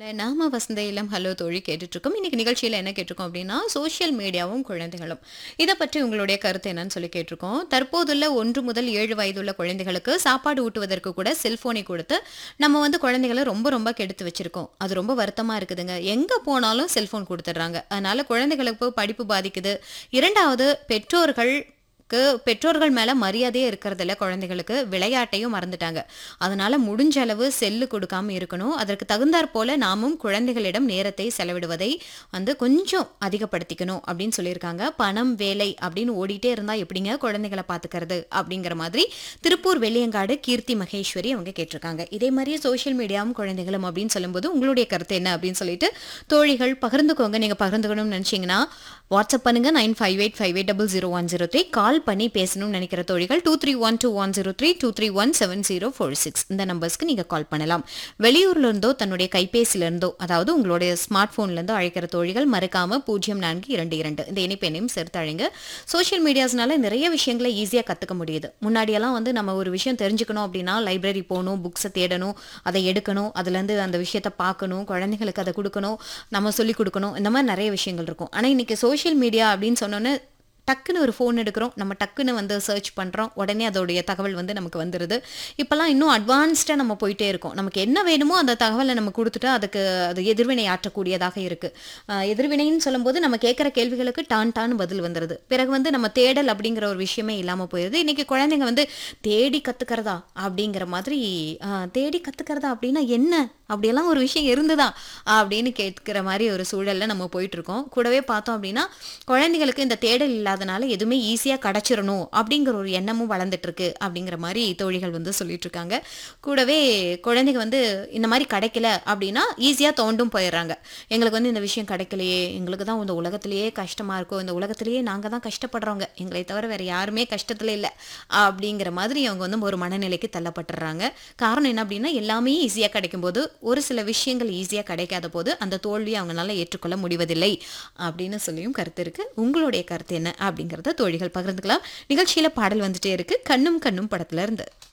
நாம வசந்த இளம் ஹலோ தோழி கேட்டுட்ருக்கோம் இன்னைக்கு நிகழ்ச்சியில் என்ன கேட்டிருக்கோம் அப்படின்னா சோஷியல் மீடியாவும் குழந்தைகளும் இதை பற்றி உங்களுடைய கருத்து என்னன்னு சொல்லி கேட்டிருக்கோம் தற்போதுள்ள ஒன்று முதல் ஏழு வயதுள்ள குழந்தைகளுக்கு சாப்பாடு ஊட்டுவதற்கு கூட செல்போனை கொடுத்து நம்ம வந்து குழந்தைகளை ரொம்ப ரொம்ப கெடுத்து வச்சிருக்கோம் அது ரொம்ப வருத்தமாக இருக்குதுங்க எங்கே போனாலும் செல்போன் கொடுத்துட்றாங்க அதனால குழந்தைகளுக்கு படிப்பு பாதிக்குது இரண்டாவது பெற்றோர்கள் க்கு பெற்றோர்கள் மேல மரியாதையே இருக்கிறதில்ல குழந்தைகளுக்கு விளையாட்டையும் மறந்துட்டாங்க அதனால முடிஞ்ச அளவு செல்லு கொடுக்காம இருக்கணும் அதற்கு தகுந்தாற் போல நாமும் குழந்தைகளிடம் நேரத்தை செலவிடுவதை வந்து கொஞ்சம் அதிகப்படுத்திக்கணும் அப்படின்னு சொல்லியிருக்காங்க பணம் வேலை அப்படின்னு ஓடிட்டே இருந்தா எப்படிங்க குழந்தைகளை பாத்துக்கிறது அப்படிங்கிற மாதிரி திருப்பூர் வெள்ளியங்காடு கீர்த்தி மகேஸ்வரி அவங்க கேட்டிருக்காங்க இதே மாதிரி சோஷியல் மீடியாவும் குழந்தைகளும் அப்படின்னு சொல்லும்போது உங்களுடைய கருத்து என்ன அப்படின்னு சொல்லிட்டு தோழிகள் பகிர்ந்துக்கோங்க நீங்க பகிர்ந்துக்கணும்னு நினைச்சீங்கன்னா வாட்ஸ்அப் பண்ணுங்க nine five eight five eight double zero one zero three call பண்ணி பேசணும்னு நினைக்கிற தோழிகள் two three one two one zero three two three one seven zero four six இந்த நம்பர்ஸ்க்கு நீங்கள் கால் பண்ணலாம் வெளியூர்ல இருந்தோ தன்னுடைய கைபேசியில இருந்தோ அதாவது உங்களுடைய ஸ்மார்ட் போன்ல இருந்தோ அழைக்கிற தோழிகள் மறக்காம பூஜ்ஜியம் நான்கு இரண்டு இரண்டு இந்த இணைப்பெண்ணையும் சேர்த்து அழைங்க சோஷியல் மீடியாஸ்னால நிறைய விஷயங்களை ஈஸியாக கற்றுக்க முடியுது முன்னாடியெல்லாம் வந்து நம்ம ஒரு விஷயம் தெரிஞ்சுக்கணும் அப்படின்னா லைப்ரரி போகணும் புக்ஸை தேடணும் அதை எடுக்கணும் அதுலேருந்து அந்த விஷயத்தை பார்க்கணும் குழந்தைங்களுக்கு அதை கொடுக்கணும் நம்ம சொல்லிக் கொடுக்கணும் இந்த மாதிரி நிறைய விஷயங்கள் இருக்கும் ஆனால் இன்னைக்கு சோஷியல் மீடியா அப்படின்னு சொன்னோன்னே டக்குன்னு ஒரு ஃபோன் எடுக்கிறோம் நம்ம டக்குன்னு வந்து சர்ச் பண்ணுறோம் உடனே அதோடைய தகவல் வந்து நமக்கு வந்துடுது இப்போல்லாம் இன்னும் அட்வான்ஸ்டாக நம்ம போயிட்டே இருக்கோம் நமக்கு என்ன வேணுமோ அந்த தகவலை நம்ம கொடுத்துட்டு அதுக்கு அது எதிர்வினை ஆற்றக்கூடியதாக இருக்குது எதிர்வினைன்னு சொல்லும்போது நம்ம கேட்குற கேள்விகளுக்கு டான் டான் பதில் வந்துடுது பிறகு வந்து நம்ம தேடல் அப்படிங்கிற ஒரு விஷயமே இல்லாமல் போயிடுது இன்றைக்கி குழந்தைங்க வந்து தேடி கற்றுக்கிறதா அப்படிங்கிற மாதிரி ஆஹ், தேடி கற்றுக்கிறதா அப்படின்னா என்ன அப்படியெல்லாம் ஒரு விஷயம் இருந்ததா அப்படின்னு கேட்கிற மாதிரி ஒரு சூழல்ல நம்ம போயிட்டு இருக்கோம் கூடவே பார்த்தோம் அப்படின்னா குழந்தைகளுக்கு இந்த தேடல் இல்லாதனால எதுவுமே ஈஸியாக கிடச்சிடணும் அப்படிங்கிற ஒரு எண்ணமும் வளர்ந்துட்டு இருக்கு அப்படிங்கிற மாதிரி தோழிகள் வந்து சொல்லிட்டு இருக்காங்க கூடவே குழந்தைங்க வந்து இந்த மாதிரி கிடைக்கல அப்படின்னா ஈஸியாக தோண்டும் போயிடுறாங்க எங்களுக்கு வந்து இந்த விஷயம் கிடைக்கலையே எங்களுக்கு தான் இந்த உலகத்திலேயே கஷ்டமா இருக்கும் இந்த உலகத்திலேயே நாங்கள் தான் கஷ்டப்படுறோங்க எங்களை தவிர வேற யாருமே கஷ்டத்துல இல்லை அப்படிங்கிற மாதிரி அவங்க வந்து ஒரு மனநிலைக்கு தள்ளப்பட்டுறாங்க காரணம் என்ன அப்படின்னா எல்லாமே ஈஸியாக கிடைக்கும்போது ஒரு சில விஷயங்கள் ஈஸியாக கிடைக்காத போது அந்த தோல்வியை அவங்களால ஏற்றுக்கொள்ள முடிவதில்லை அப்படின்னு சொல்லியும் கருத்து இருக்கு உங்களுடைய கருத்து என்ன அப்படிங்கிறத தோழிகள் பகிர்ந்துக்கலாம் நிகழ்ச்சியில பாடல் வந்துட்டே இருக்கு கண்ணும் கண்ணும் படத்துல இருந்து